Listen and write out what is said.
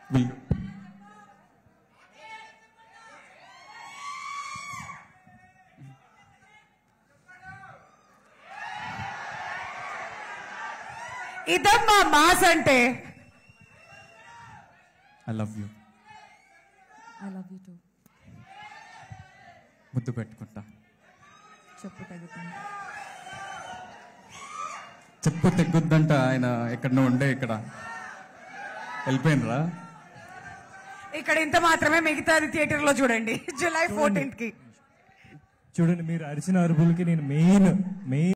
will ఇదమ్మా mass అంటే I love you I love you too ముద్దు పెట్టుకుంటా చెప్పు తగ్గుతుంది చెప్పు తెగ్గుద్దంట ఆయన ఎక్కడ ఉండే ఇక్కడ వెళ్ళిపోయినరా ఇక్కడ ఇంత మాత్రమే మిగతాది థియేటర్ లో చూడండి జూలై ఫోర్టీన్త్ కి చూడండి మీరు అరిచిన అరుపులకి నేను మెయిన్ మెయిన్